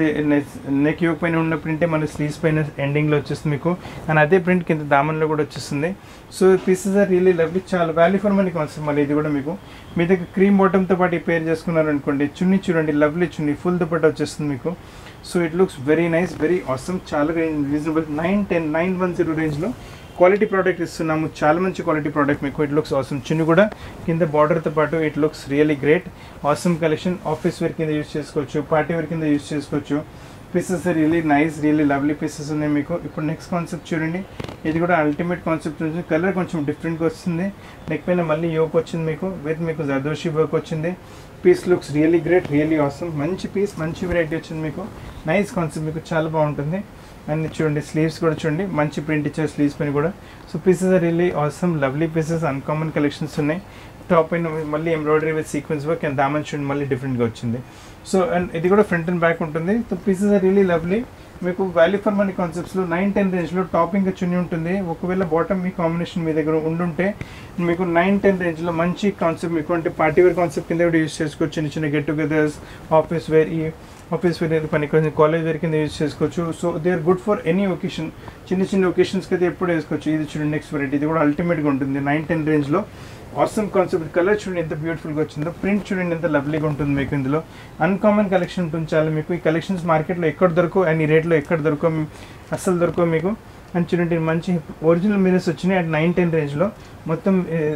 Speaker 1: నెక్ యోక్ పైన ఉన్న ప్రింటే మన స్లీవ్స్ పైన ఎండింగ్లో వచ్చేస్తుంది మీకు అండ్ అదే ప్రింట్ కింద దామన్లో కూడా వచ్చేస్తుంది so pieces are really lovely చాలా వాల్యూ ఫర్ మనీ కాన్సెప్ట్ మళ్ళీ ఇది కూడా మీకు మీ దగ్గర క్రీమ్ బాటమ్తో పాటు ఈ పేర్ చేసుకున్నారనుకోండి చున్నీ చూడండి లవ్లీ చున్నీ ఫుల్ దుపట్ట వచ్చేస్తుంది మీకు so it looks very nice very awesome చాలా reasonable nine ten nine one zero రేంజ్లో క్వాలిటీ ప్రోడక్ట్ ఇస్తున్నాము చాలా మంచి క్వాలిటీ ప్రోడక్ట్ మీకు ఇట్ లుక్స్ ఆసమ్ చిన్న కూడా కింద బార్డర్తో పాటు it looks really great awesome collection office wear కింద యూస్ చేసుకోవచ్చు పార్టీ వేర్ కింద యూస్ చేసుకోవచ్చు pieces really nice really lovely pieces ఉన్నాయి మీకు ఇప్పుడు నెక్స్ట్ కాన్సెప్ట్ చూడండి ఇది కూడా అల్టిమేట్ కాన్సెప్ట్ నుంచి కలర్ కొంచెం డిఫరెంట్గా వస్తుంది నెక్ పైన మళ్ళీ యోక్ వచ్చింది మీకు విత్ మీకు జర్దోషి వర్క్ వచ్చింది piece looks really great really awesome మంచి పీస్ మంచి వెరైటీ వచ్చింది మీకు నైస్ కాన్సెప్ట్ మీకు చాలా బాగుంటుంది అండ్ చూడండి స్లీవ్స్ కూడా చూడండి మంచి ప్రింట్ ఇచ్చారు స్లీవ్స్ పైన కూడా so pieces are really awesome lovely pieces uncommon collections ఉన్నాయి టాప్ పైన మళ్ళీ embroidery with sequins work and దామన్ చూడండి మళ్ళీ డిఫరెంట్గా వచ్చింది సో అండ్ ఇది కూడా ఫ్రంట్ అండ్ బ్యాక్ ఉంటుంది so pieces are really lovely మీకు వాల్యూ ఫర్ మనీ కాన్సెప్ట్స్లో నైన్ టెన్ రేంజ్లో టాప్ ఇంకా చున్ని ఉంటుంది ఒకవేళ బాటమ్ మీ కాంబినేషన్ మీ దగ్గర ఉండుంటే మీకు నైన్ టెన్ రేంజ్లో మంచి కాన్సెప్ట్ మీకు అంటే పార్టీ వేర్ కాన్సెప్ట్ కింద కూడా యూస్ చేసుకోవచ్చు చిన్న చిన్న గెట్ టుగెదర్స్ ఆఫీస్ వేర్ ఈ ఆఫీస్ వేర్ పని కొంచెం కాలేజ్ వేర్ కింద యూజ్ చేసుకోవచ్చు so they are good for any occasion చిన్న చిన్న ఒకేషన్స్కి అయితే ఎప్పుడు వేసుకోవచ్చు ఇది చూడండి నెక్స్ట్ వెరైటీ ఇది కూడా అల్టిమేట్గా ఉంటుంది నైన్ టెన్ రేంజ్లో ఆసమ్ కాన్సెప్ట్ కలర్ చూడండి ఎంత బ్యూటిఫుల్గా వచ్చిందో ప్రింట్ చూడండి ఎంత లవ్లీగా ఉంటుంది మీకు ఇందులో అన్కామన్ కలెక్షన్ ఉంటుంది చాలా మీకు ఈ కలెక్షన్స్ మార్కెట్లో ఎక్కడ దొరకవు అండ్ ఈ రేట్లో ఎక్కడ దొరకవు అస్సలు దొరకవు మీకు అండ్ చూడండి మంచి ఒరిజినల్ మిరర్స్ వచ్చినాయి అట్ నైన్ టెన్ రేంజ్లో మొత్తం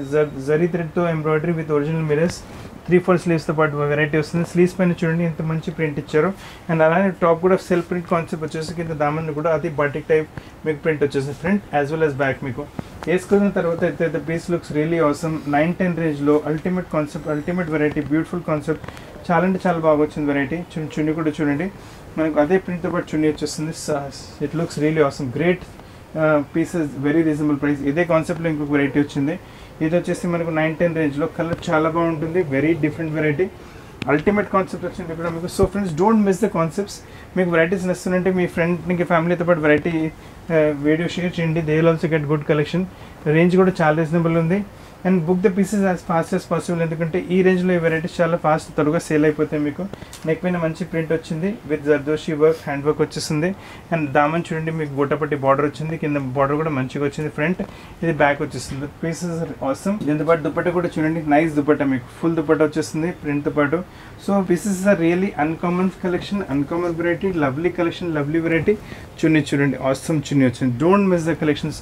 Speaker 1: జరీ థ్రెడ్తో embroidery with original mirrors three four స్లీవ్స్తో పాటు వెరైటీ వస్తుంది స్లీవ్స్ పైన చూడండి ఎంత మంచి ప్రింట్ ఇచ్చారు అండ్ అలానే టాప్ కూడా సెల్ఫ్ ప్రింట్ కాన్సెప్ట్ వచ్చేసి కింద దామన్ కూడా అది బాటిక్ టైప్ మీకు ప్రింట్ వచ్చేసి front as well as back మీకు వేసుకున్న తర్వాత అయితే పీస్ లుక్స్ రియలీ అవసరం నైన్ టెన్ రేంజ్లో ultimate concept ultimate variety beautiful concept చాలా అంటే చాలా బాగా వచ్చింది వెరైటీ చున్ని చున్ని కూడా చూడండి మనకు అదే ప్రింట్తో పాటు చున్ని వచ్చేస్తుంది it looks really awesome great pieces very reasonable price ఇదే కాన్సెప్ట్లో ఇంకొక వెరైటీ వచ్చింది ఇది వచ్చేసి మనకు నైన్ టెన్ రేంజ్లో కలర్ చాలా బాగుంటుంది very different variety ultimate concept వచ్చింది ఇక్కడ మీకు so friends don't miss the concepts మీకు వెరైటీస్ నచ్చుతుంటే మీ ఫ్రెండ్కి ఫ్యామిలీతో పాటు వెరైటీ వీడియో షేర్ చేయండి they will also get good collection range కూడా చాలా రీజనబుల్ ఉంది and book the pieces as fast as possible ఎందుకంటే ఈ రేంజ్లో ఈ వెరైటీస్ చాలా ఫాస్ట్ త్వరగా సేల్ అయిపోతాయి మీకు నెక్ పైన మంచి ప్రింట్ వచ్చింది with zardozi work hand work వచ్చేసింది అండ్ దామన్ చూడండి మీకు బుట్టపట్టి బార్డర్ వచ్చింది కింద బార్డర్ కూడా మంచిగా వచ్చింది ఫ్రంట్ ఇది బ్యాక్ వచ్చేస్తుంది పీసెస్ ఆసమ్ దీంతో పాటు దుపట్ట కూడా చూడండి నైస్ దుపట్ట మీకు ఫుల్ దుపట్ట వచ్చేస్తుంది ప్రింట్తో పాటు so pieces are really uncommon collection uncommon variety lovely collection lovely variety chunni చూడండి ఆసమ్ చున్నీ వచ్చింది don't miss the collections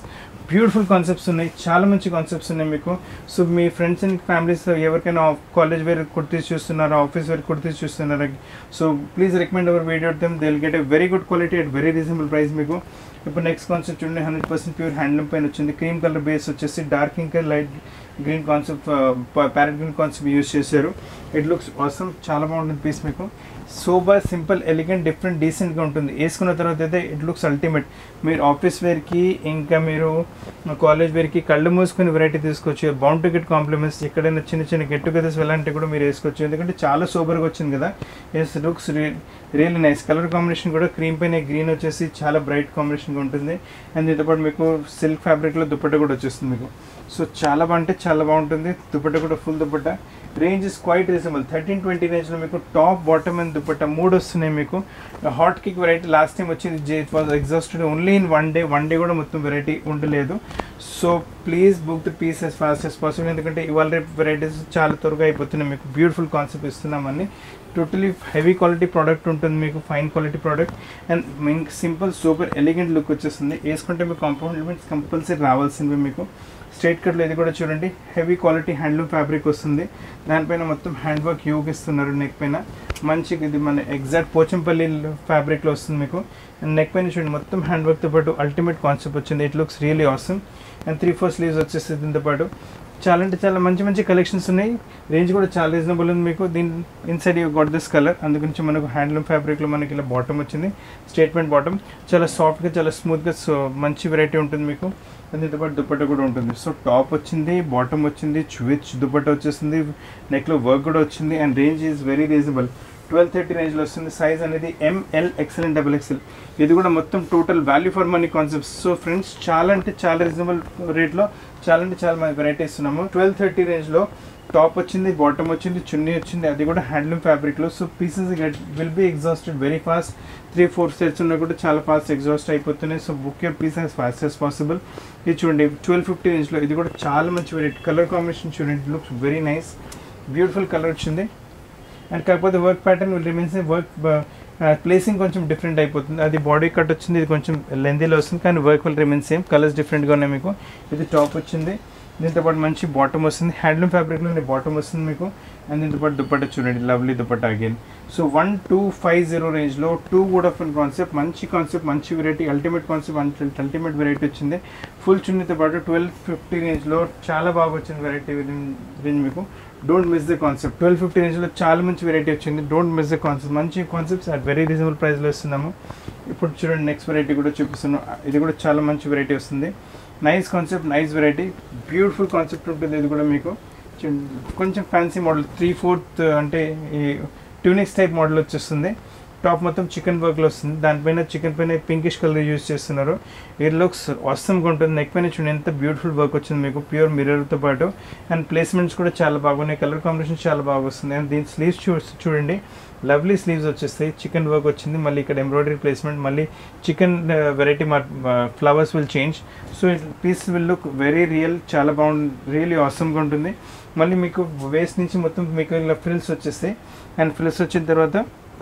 Speaker 1: beautiful concepts ఉన్నాయి చాలా మంచి కాన్సెప్ట్స్ ఉన్నాయి మీకు సో మీ ఫ్రెండ్స్ అండ్ ఫ్యామిలీస్ ఎవరికైనా కాలేజ్ వేర్ కుర్తీస్ చూస్తున్నారా ఆఫీస్ వేర్ కుర్తీస్ చూస్తున్నారా so please recommend our video them they will get a very good quality at very reasonable price మీకు ఇప్పుడు నెక్స్ట్ కాన్సెప్ట్ చూడండి హండ్రెడ్ పర్సెంట్ ప్యూర్ హ్యాండ్లూమ్ పైన వచ్చింది cream colour base వచ్చేసి dark ఇంకా light green concept parrot green concept use చేశారు it looks awesome చాలా బాగుంటుంది పీస్ మీకు సోబర్ సింపుల్ ఎలిగెంట్ డిఫరెంట్ డీసెంట్గా ఉంటుంది వేసుకున్న తర్వాత అయితే ఇట్ లుక్స్ అల్టిమేట్ మీరు ఆఫీస్ వేర్కి ఇంకా మీరు కాలేజ్ వేర్కి కళ్ళు మూసుకుని వెరైటీ తీసుకోవచ్చు బౌండ్ టు గెట్ కాంప్లిమెంట్స్ ఎక్కడైనా చిన్న చిన్న గెట్ టుగెదర్స్ వెళ్ళాలంటే కూడా మీరు వేసుకోవచ్చు ఎందుకంటే చాలా సూపర్గా వచ్చింది కదా yes looks really nice colour combination కూడా క్రీమ్ పైన గ్రీన్ వచ్చేసి చాలా బ్రైట్ కాంబినేషన్గా ఉంటుంది అండ్ దీంతోపాటు మీకు సిల్క్ ఫ్యాబ్రిక్లో దుప్పట్ట కూడా వచ్చేస్తుంది మీకు సో చాలా బాగుంటే చాలా బాగుంటుంది దుప్పట్ట కూడా full dupatta range is quite reasonable thirteen twenty రేంజ్లో మీకు టాప్ బాటమ్ అండ్ దుప్పట్ట మూడు వస్తున్నాయి మీకు hot cake variety last time వచ్చింది it was exhausted only in one day one day కూడా మొత్తం వెరైటీ ఉండలేదు so please book the piece as fast as possible ఎందుకంటే ఇవాళ రేపు వెరైటీస్ చాలా త్వరగా అయిపోతున్నాయి మీకు బ్యూటిఫుల్ కాన్సెప్ట్ ఇస్తున్నామని టోటలీ హెవీ క్వాలిటీ ప్రోడక్ట్ ఉంటుంది మీకు ఫైన్ క్వాలిటీ ప్రోడక్ట్ అండ్ మీకు సింపుల్ సూపర్ ఎలిగెంట్ లుక్ వచ్చేస్తుంది వేసుకుంటే మీకు కాంపౌండ్మెంట్స్ కంపల్సరీ రావాల్సినవి మీకు స్ట్రైట్ కట్లో ఇది కూడా చూడండి హెవీ క్వాలిటీ హ్యాండ్లూమ్ ఫ్యాబ్రిక్ వస్తుంది దానిపైన మొత్తం హ్యాండ్ వర్క్ యూగ్ ఇస్తున్నారు నెక్ పైన మంచిగా ఇది మన ఎగ్జాక్ట్ పోచంపల్లి ఫ్యాబ్రిక్లో వస్తుంది మీకు అండ్ నెక్ పైన చూడండి మొత్తం హ్యాండ్ వర్క్తో పాటు అల్టిమేట్ కాన్సెప్ట్ వచ్చింది it looks really awesome and three four sleeves వచ్చేసి దీంతో పాటు చాలా అంటే చాలా మంచి మంచి కలెక్షన్స్ ఉన్నాయి రేంజ్ కూడా చాలా రీజనబుల్ ఉంది మీకు దీని inside you got this colour అందుగురించి మనకు హ్యాండ్లూమ్ ఫ్యాబ్రిక్లో మనకి ఇలా బాటమ్ వచ్చింది స్టేట్మెంట్ బాటమ్ చాలా సాఫ్ట్గా చాలా స్మూత్గా సో మంచి వెరైటీ ఉంటుంది మీకు దీంతో పాటు దుప్పట్ట కూడా ఉంటుంది సో టాప్ వచ్చింది బాటమ్ వచ్చింది విచ్ దుప్పట్ట వచ్చేసింది నెక్లో వర్క్ కూడా వచ్చింది and range is very reasonable twelve thirty రేంజ్లో వస్తుంది సైజ్ అనేది M L XL and double XL ఇది కూడా మొత్తం total value for money concepts so friends చాలా అంటే చాలా రీజనబుల్ రేట్లో చాలా అంటే చాలా మంది వెరైటీ ఇస్తున్నాము ట్వెల్వ్ థర్టీ రేంజ్లో టాప్ వచ్చింది బాటమ్ వచ్చింది చున్నీ వచ్చింది అది కూడా హ్యాండ్లూమ్ ఫ్యాబ్రిక్లో so pieces get will be exhausted very fast three four sets ఉన్నా కూడా చాలా ఫాస్ట్ ఎగ్జాస్ట్ అయిపోతున్నాయి so book your piece as fast as possible ఇది చూడండి ట్వెల్వ్ ఫిఫ్టీ రేంజ్లో ఇది కూడా చాలా మంచి వెరైటీ కలర్ కాంబినేషన్ చూడండి looks very nice beautiful colour వచ్చింది అండ్ కాకపోతే work pattern will remains work placing కొంచెం డిఫరెంట్ అయిపోతుంది అది బాడీ కట్ వచ్చింది ఇది కొంచెం లెందీలో వస్తుంది కానీ work will remain same colours డిఫరెంట్గా ఉన్నాయి మీకు ఇది టాప్ వచ్చింది దీంతో పాటు మంచి బాటమ్ వస్తుంది హ్యాండ్లూమ్ ఫ్యాబ్రిక్లో బాటమ్ వస్తుంది మీకు అండ్ దీంతో పాటు దుప్పట్ట చూడండి lovely dupatta again so one two five zero రేంజ్లో టూ కూడా ఫుల్ కాన్సెప్ట్ మంచి కాన్సెప్ట్ మంచి variety ultimate concept ultimate variety వచ్చింది ఫుల్ చున్నీతో పాటు ట్వెల్వ్ ఫిఫ్టీ రేంజ్లో చాలా బాగా వచ్చింది వెరైటీ రేంజ్ మీకు don't miss the concept twelve fifty రేంజ్లో చాలా మంచి వెరైటీ వచ్చింది డోంట్ మిస్ ద కాన్సెప్ట్ మంచి కాన్సెప్ట్స్ అట్ వెరీ రీజనబుల్ ప్రైస్లో ఇస్తున్నాము ఇప్పుడు చూడండి నెక్స్ట్ వెరైటీ కూడా చూపిస్తున్నాం ఇది కూడా చాలా మంచి వెరైటీ వస్తుంది nice concept nice variety beautiful concept ఉంటుంది ఇది కూడా మీకు కొంచెం ఫ్యాన్సీ మోడల్ త్రీ ఫోర్త్ అంటే ఈ ట్యూనిక్స్ టైప్ మోడల్ వచ్చేస్తుంది టాప్ మొత్తం చికెన్ వర్క్లో వస్తుంది దానిపైన చికెన్ పైన పింకిష్ కలర్ యూజ్ చేస్తున్నారు ఇట్ లుక్స్ వస్తంగా ఉంటుంది నెక్ పైన చూడండి ఎంత బ్యూటిఫుల్ వర్క్ వచ్చింది మీకు ప్యూర్ మిర్రర్తో పాటు అండ్ ప్లేస్మెంట్స్ కూడా చాలా బాగున్నాయి కలర్ కాంబినేషన్ చాలా బాగా వస్తుంది అండ్ దీని స్లీవ్స్ చూ చూడండి లవ్లీ స్లీవ్స్ వచ్చేస్తాయి చికెన్ వర్క్ వచ్చింది మళ్ళీ ఇక్కడ ఎంబ్రాయిడరీ ప్లేస్మెంట్ మళ్ళీ చికెన్ వెరైటీ మా flowers will change so it piece will look very real చాలా బాగుంది రియలీ అవసరంగా ఉంటుంది మళ్ళీ మీకు వేస్ట్ నుంచి మొత్తం మీకు ఇలా ఫ్రిల్స్ వచ్చేస్తాయి అండ్ ఫ్రిల్స్ వచ్చిన తర్వాత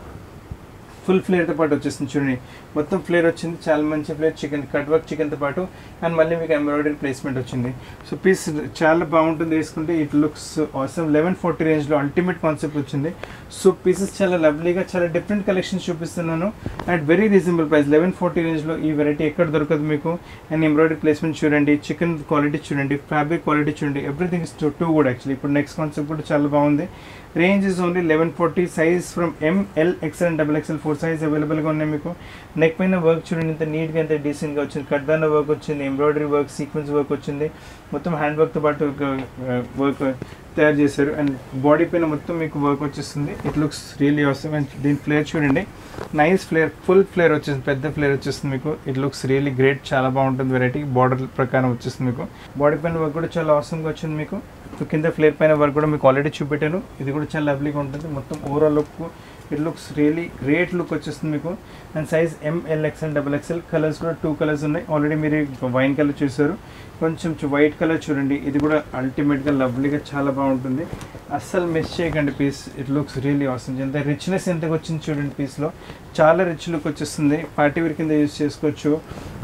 Speaker 1: ఫుల్ ఫ్లేర్తో పాటు వచ్చేసింది చూడండి మొత్తం ఫ్లేర్ వచ్చింది చాలా మంచి ఫ్లేర్ చికెన్ కట్ వర్క్ చికెన్తో పాటు అండ్ మళ్ళీ మీకు ఎంబ్రాయిడరీ ప్లేస్మెంట్ వచ్చింది సో పీస్ చాలా బాగుంటుంది వేసుకుంటే it looks awesome eleven forty రేంజ్లో అల్టిమేట్ కాన్సెప్ట్ వచ్చింది సో పీసెస్ చాలా లవ్లీగా చాలా డిఫరెంట్ కలెక్షన్స్ చూపిస్తున్నాను at very reasonable price eleven forty రేంజ్లో ఈ వెరైటీ ఎక్కడ దొరకదు మీకు అండ్ ఎంబ్రాయిడరీ ప్లేస్మెంట్ చూడండి చికెన్ క్వాలిటీ చూడండి ఫ్యాబ్రిక్ క్వాలిటీ చూడండి ఎవ్రీథింగ్ ఇస్ టూ కూడా యాక్చువల్లీ ఇప్పుడు నెక్స్ట్ కాన్సెప్ట్ కూడా చాలా బాగుంది range is only eleven forty size from M L XL and double XL four size అవైలబుల్గా ఉన్నాయి మీకు నెక్ పైన వర్క్ చూడండి ఇంత నీట్గా ఎంత డీసెంట్గా వచ్చింది కట్దాన వర్క్ వచ్చింది ఎంబ్రాయిడరీ వర్క్ సీక్వెన్స్ వర్క్ వచ్చింది మొత్తం హ్యాండ్ వర్క్తో పాటు వర్క్ తయారు చేశారు అండ్ బాడీ పైన మొత్తం మీకు వర్క్ వచ్చేస్తుంది it looks really awesome and దీని ఫ్లేర్ చూడండి నైస్ ఫ్లేర్ ఫుల్ ఫ్లేర్ వచ్చేసింది పెద్ద ఫ్లేర్ వచ్చేస్తుంది మీకు ఇట్ లుక్స్ రియలీ గ్రేట్ చాలా బాగుంటుంది వెరైటీ బార్డర్ ప్రకారం వచ్చేస్తుంది మీకు బాడీ పైన వర్క్ కూడా చాలా అవసరంగా వచ్చింది మీకు సో కింద ఫ్లేర్ పైన వర్క్ కూడా మీకు ఆల్రెడీ చూపెట్టాను ఇది కూడా చాలా లవ్లీగా ఉంటుంది మొత్తం overall look it looks really great look వచ్చేస్తుంది మీకు and size M L XL double XL colours కూడా టూ కలర్స్ ఉన్నాయి ఆల్రెడీ మీరు వైన్ కలర్ చూసారు కొంచెం వైట్ కలర్ చూడండి ఇది కూడా అల్టిమేట్గా లవ్లీగా చాలా బాగుంటుంది అస్సలు మిస్ చేయకండి పీస్ ఇట్ లుక్స్ రియలీ అవసరం ఎంత రిచ్నెస్ ఎంతకు వచ్చింది చూడండి పీస్లో చాలా రిచ్ లుక్ వచ్చేస్తుంది పార్టీ వేర్ కింద యూస్ చేసుకోవచ్చు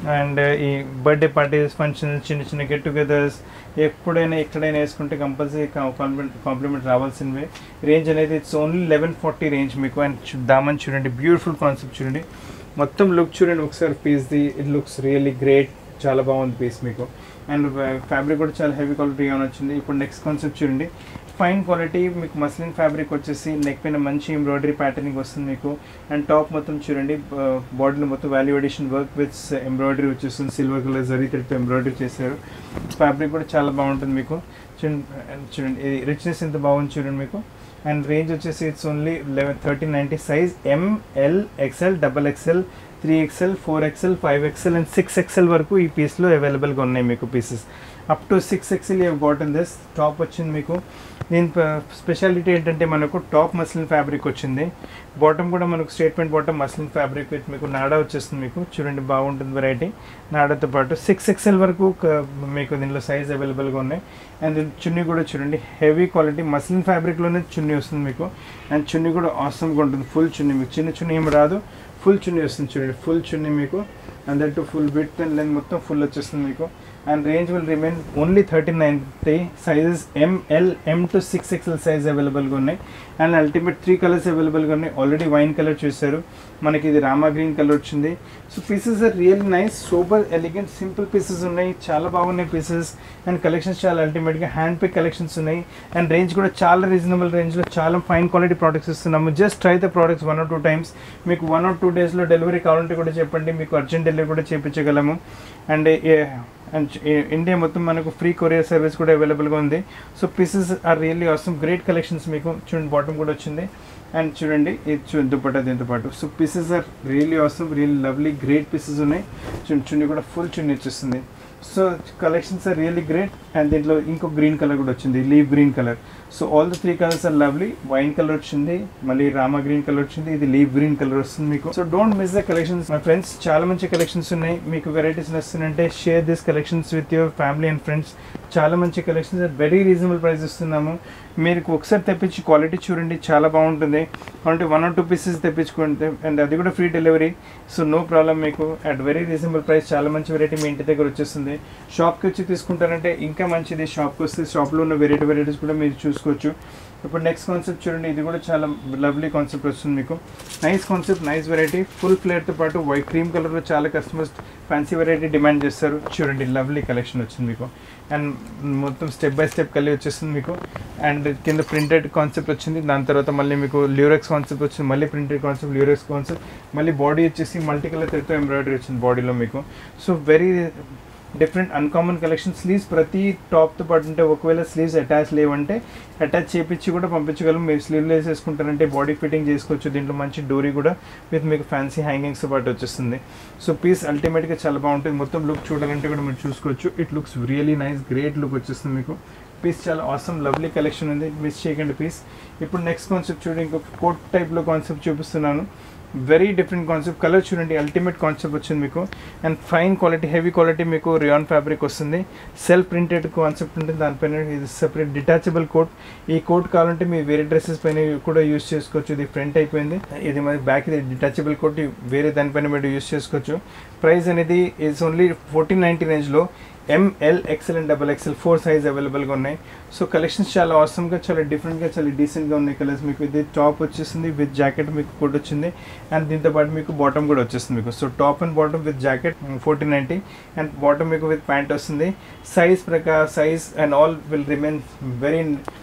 Speaker 1: అండ్ ఈ బర్త్డే పార్టీస్ ఫంక్షన్స్ చిన్న చిన్న గెట్ టుగెదర్స్ ఎప్పుడైనా ఎక్కడైనా వేసుకుంటే కంపల్సరీ కాంప్లిమెంట్ కాంప్లిమెంట్ రావాల్సినవే రేంజ్ అనేది it's only eleven forty range మీకు అండ్ చూ- దామన్ చూడండి బ్యూటిఫుల్ కాన్సెప్ట్ చూడండి మొత్తం లుక్ చూడండి ఒకసారి పీస్ది ఇట్ లుక్స్ రియల్లీ గ్రేట్ చాలా బాగుంది పీస్ మీకు అండ్ ఫ్యాబ్రిక్ కూడా చాలా హెవీ క్వాలిటీగా వచ్చింది ఇప్పుడు నెక్స్ట్ కాన్సెప్ట్ చూడండి ఫైన్ క్వాలిటీ మీకు మస్లిన్ ఫ్యాబ్రిక్ వచ్చేసి నెక్ పైన మంచి ఎంబ్రాయిడరీ ప్యాటర్నింగ్ వస్తుంది మీకు అండ్ టాప్ మొత్తం చూడండి బాడీలో మొత్తం value edition work with embroidery వచ్చేస్తుంది సిల్వర్ కలర్ జరీ థ్రెడ్తో ఎంబ్రాయిడరీ చేశారు ఫ్యాబ్రిక్ కూడా చాలా బాగుంటుంది మీకు చూడండి చూడండి ఇది రిచ్నెస్ ఎంత బాగుంది చూడండి మీకు అండ్ రేంజ్ వచ్చేసి it's only eleven thirteen ninety size M L XL double XL three XL four XL five XL and six XL వరకు ఈ పీస్లో అవైలబుల్గా ఉన్నాయి మీకు pieces up to six XL you got in this top వచ్చింది మీకు దీని స్పెషాలిటీ ఏంటంటే మనకు టాప్ మస్లిన్ ఫ్యాబ్రిక్ వచ్చింది బాటమ్ కూడా మనకు statement bottom muslin fabric with మీకు నాడా వచ్చేస్తుంది మీకు చూడండి బాగుంటుంది వెరైటీ నాడాతో పాటు సిక్స్ ఎక్స్ఎల్ వరకు క- మీకు దీనిలో సైజ్ అవైలబుల్గా ఉన్నాయి అండ్ దీని చున్నీ కూడా చూడండి హెవీ క్వాలిటీ మస్లిన్ ఫ్యాబ్రిక్లోనే చున్నీ వస్తుంది మీకు అండ్ చున్నీ కూడా ఆసమ్గా ఉంటుంది ఫుల్ చున్నీ మీకు చిన్న చున్నీ ఏమి రాదు ఫుల్ చున్నీ వస్తుంది చూడండి ఫుల్ చున్నీ మీకు and that full with and length మొత్తం ఫుల్ వచ్చేస్తుంది మీకు and range will remain only thirteen ninety sizes M L M to six XL size అవైలబుల్గా ఉన్నాయి అండ్ అల్టిమేట్ త్రీ కలర్స్ అవైలబుల్గా ఉన్నాయి ఆల్రెడీ వైన్ కలర్ చూశారు మనకి ఇది రామా గ్రీన్ కలర్ వచ్చింది so pieces are real nice super elegant simple pieces ఉన్నాయి చాలా బాగున్నాయి పీసెస్ అండ్ కలెక్షన్స్ చాలా అల్టిమేట్గా హ్యాండ్ పిక్ కలెక్షన్స్ ఉన్నాయి అండ్ రేంజ్ కూడా చాలా రీజనబుల్ రేంజ్లో చాలా ఫైన్ క్వాలిటీ ప్రోడక్ట్స్ ఇస్తున్నాము just try the products one or two times మీకు వన్ ఆర్ టూ డేస్లో డెలివరీ కావాలంటే కూడా చెప్పండి మీకు అర్జెంట్ డెలివరీ కూడా చేయించగలము అండ్ అండ్ ఇండియా మొత్తం మనకు ఫ్రీ కొరియర్ సర్వీస్ కూడా అవైలబుల్గా ఉంది so pieces are really awesome great collections మీకు చూడండి బాటమ్ కూడా వచ్చింది అండ్ చూడండి ఇది చూ దుపట్టా దీంతో పాటు so pieces are really awesome really lovely great pieces ఉన్నాయి చూడండి చున్నీ కూడా ఫుల్ చున్నీ వచ్చేస్తుంది so collections are really great and దీంట్లో ఇంకో గ్రీన్ కలర్ కూడా వచ్చింది leaf green colour so all the three colours are lovely wine colour వచ్చింది మళ్ళీ రామా గ్రీన్ కలర్ వచ్చింది ఇది లీవ్ గ్రీన్ కలర్ వస్తుంది మీకు so don't miss the collections my friends చాలా మంచి కలెక్షన్స్ ఉన్నాయి మీకు వెరైటీస్ నచ్చుతుందంటే share this collections with your family and friends చాలా మంచి కలెక్షన్స్ వెరీ రీజనబుల్ ప్రైస్ ఇస్తున్నాము మీరు ఒకసారి తెప్పించి క్వాలిటీ చూడండి చాలా బాగుంటుంది అంటే వన్ ఆర్ టూ పీసెస్ తెప్పించుకుంటే అండ్ అది కూడా free delivery so no problem మీకు అట్ వెరీ రీజనబుల్ ప్రైస్ చాలా మంచి వెరైటీ మీ ఇంటి దగ్గర వచ్చేస్తుంది షాప్కి వచ్చి తీసుకుంటారంటే ఇంకా మంచిది షాప్కి వస్తే షాప్లో ఉన్న వెరైటీ వెరైటీస్ కూడా మీరు చూసుకోవచ్చు ఇప్పుడు నెక్స్ట్ కాన్సెప్ట్ చూడండి ఇది కూడా చాలా లవ్లీ కాన్సెప్ట్ వస్తుంది మీకు nice concept nice variety full ఫ్లేర్తో పాటు వైట్ క్రీమ్ కలర్లో చాలా కస్టమర్స్ ఫ్యాన్సీ వెరైటీ డిమాండ్ చేస్తారు చూడండి లవ్లీ కలెక్షన్ వచ్చింది మీకు అండ్ మొత్తం స్టెప్ బై స్టెప్ కలిగి వచ్చేస్తుంది మీకు అండ్ కింద ప్రింటెడ్ కాన్సెప్ట్ వచ్చింది దాని తర్వాత మళ్ళీ మీకు ల్యూరెక్స్ కాన్సెప్ట్ వచ్చింది మళ్ళీ ప్రింటెడ్ కాన్సెప్ట్ ల్యూరెక్స్ కాన్సెప్ట్ మళ్ళీ బాడీ వచ్చేసి మల్టీ కలర్ థ్రెడ్తో ఎంబ్రాయిడరీ వచ్చింది బాడీలో మీకు so very different uncommon collection sleeves ప్రతి టాప్తో పాటు ఉంటే ఒకవేళ స్లీవ్స్ అటాచ్ లేవంటే అటాచ్ చేపించి కూడా పంపించగలం మీరు స్లీవ్ వేసేసుకుంటారంటే బాడీ ఫిట్టింగ్ చేసుకోవచ్చు దీంట్లో మంచి డోరీ కూడా విత్ మీకు ఫ్యాన్సీ హ్యాంగింగ్స్తో పాటు వచ్చేస్తుంది సో పీస్ అల్టిమేట్గా చాలా బాగుంటుంది మొత్తం లుక్ చూడాలంటే కూడా మీరు చూసుకోవచ్చు it looks really nice great look వచ్చేస్తుంది మీకు పీస్ చాలా ఆసమ్ లవ్లీ కలెక్షన్ ఉంది మిస్ చేయకండి పీస్ ఇప్పుడు నెక్స్ట్ కాన్సెప్ట్ చూడండి ఇంకొక కోట్ టైప్లో కాన్సెప్ట్ చూపిస్తున్నాను వెరీ డిఫరెంట్ కాన్సెప్ట్ కలర్ చూడండి అల్టిమేట్ కాన్సెప్ట్ వచ్చింది మీకు and fine quality heavy quality మీకు రియాన్ ఫ్యాబ్రిక్ వస్తుంది సెల్ఫ్ ప్రింటెడ్ కాన్సెప్ట్ ఉంటుంది దానిపైన ఇది సెపరేట్ డిటాచబుల్ కోట్ ఈ కోట్ కావాలంటే మీ వేరే డ్రెస్సెస్ పైన కూడా యూస్ చేసుకోవచ్చు ఇది ఫ్రంట్ అయిపోయింది ఇది మరి బ్యాక్ ఇది డిటాచబుల్ కోట్ వేరే దానిపైన మీరు యూస్ చేసుకోవచ్చు ప్రైస్ అనేది ఇస్ ఓన్లీ ఫోర్టీన్ నైంటీ రేంజ్లో M L XL and double XL four size అవైలబుల్గా ఉన్నాయి సో కలెక్షన్స్ చాలా అవసరంగా చాలా డిఫరెంట్గా చాలా డీసెంట్గా ఉన్నాయి కలర్స్ మీకు ఇది టాప్ వచ్చేసింది విత్ జాకెట్ మీకు కూడా వచ్చింది అండ్ దీంతో పాటు మీకు బాటమ్ కూడా వచ్చేస్తుంది మీకు so top and bottom with jacket fourteen ninety and bottom మీకు విత్ ప్యాంట్ వస్తుంది సైజ్ ప్రకారం size and all will remain very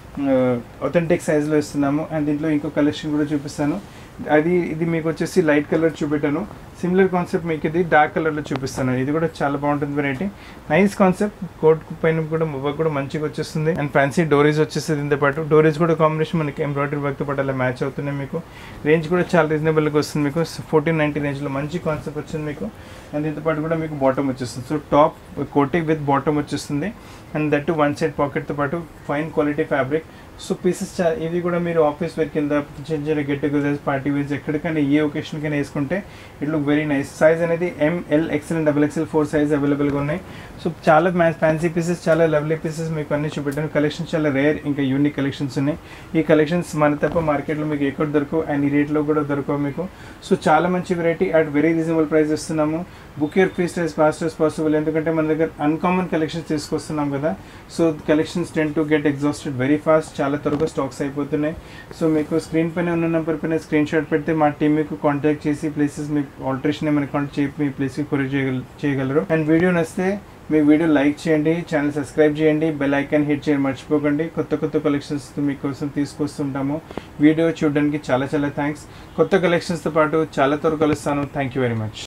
Speaker 1: authentic సైజ్లో ఇస్తున్నాము అండ్ దీంట్లో ఇంకో కలెక్షన్ కూడా చూపిస్తాను అది ఇది మీకు వచ్చేసి లైట్ కలర్ చూపెట్టాను సిమిలర్ కాన్సెప్ట్ మీకు ఇది డార్క్ కలర్లో చూపిస్తాను ఇది కూడా చాలా బాగుంటుంది వెరైటీ నైస్ కాన్సెప్ట్ కోట్ పైన కూడా మువ్వ కూడా మంచిగా వచ్చేస్తుంది అండ్ ఫ్యాన్సీ డోరీస్ వచ్చేస్తుంది దీంతో పాటు డోరీస్ కూడా కాంబినేషన్ మనకి ఎంబ్రాయిడరీ వర్క్తో పాటు అలా మ్యాచ్ అవుతున్నాయి మీకు రేంజ్ కూడా చాలా రీజనబుల్గా వస్తుంది మీకు ఫోర్టీన్ నైన్టీ రేంజ్లో మంచి కాన్సెప్ట్ వచ్చింది మీకు అండ్ దీంతో పాటు కూడా మీకు బాటమ్ వచ్చేస్తుంది సో టాప్ కోటి విత్ బాటమ్ వచ్చేస్తుంది అండ్ దట్ వన్ సైడ్ పాకెట్తో పాటు fine quality fabric so pieces చా ఇవి కూడా మీరు ఆఫీస్ వేర్ కింద చిన్న చిన్న గెట్ టుగెదర్స్ పార్టీ వేర్స్ ఎక్కడికైనా ఏ ఒకేషన్కైనా వేసుకుంటే it look very nice size అనేది M L XL and double XL four size అవైలబుల్గా ఉన్నాయి సో చాలా ఫ్యాన్సీ పీసెస్ చాలా లవ్లీ పీసెస్ మీకు అన్ని చూపెట్టాను కలెక్షన్స్ చాలా రేర్ ఇంకా యూనిక్ కలెక్షన్స్ ఉన్నాయి ఈ కలెక్షన్స్ మన తప్ప మార్కెట్లో మీకు ఎక్కడ దొరకవు అండ్ ఈ రేట్లో కూడా దొరకవు మీకు సో చాలా మంచి variety at very reasonable price ఇస్తున్నాము book your feast as fast as possible ఎందుకంటే మన దగ్గర అన్కామన్ కలెక్షన్స్ తీసుకొస్తున్నాం కదా so collections tend to get exhausted very fast చాలా త్వరగా స్టాక్స్ అయిపోతున్నాయి సో మీకు స్క్రీన్ పైన ఉన్న నెంబర్ పైన స్క్రీన్ షాట్ పెడితే మా టీం మీకు కాంటాక్ట్ చేసి ప్లేసెస్ మీకు ఆల్టరేషన్ ఏమైనా కాంటాక్ట్ చేసి మీ ప్లేస్కి కొరియర్ చేయగల చేయగలరు అండ్ వీడియో నచ్చితే మీ వీడియో లైక్ చేయండి ఛానల్ సబ్స్క్రైబ్ చేయండి బెల్ ఐకాన్ హిట్ చేయండి మర్చిపోకండి కొత్త కొత్త కలెక్షన్స్ మీకోసం తీసుకొస్తుంటాము వీడియో చూడడానికి చాలా చాలా థ్యాంక్స్ కొత్త కలెక్షన్స్తో పాటు చాలా త్వరగా కలుస్తాను థ్యాంక్ యూ వెరీ మచ్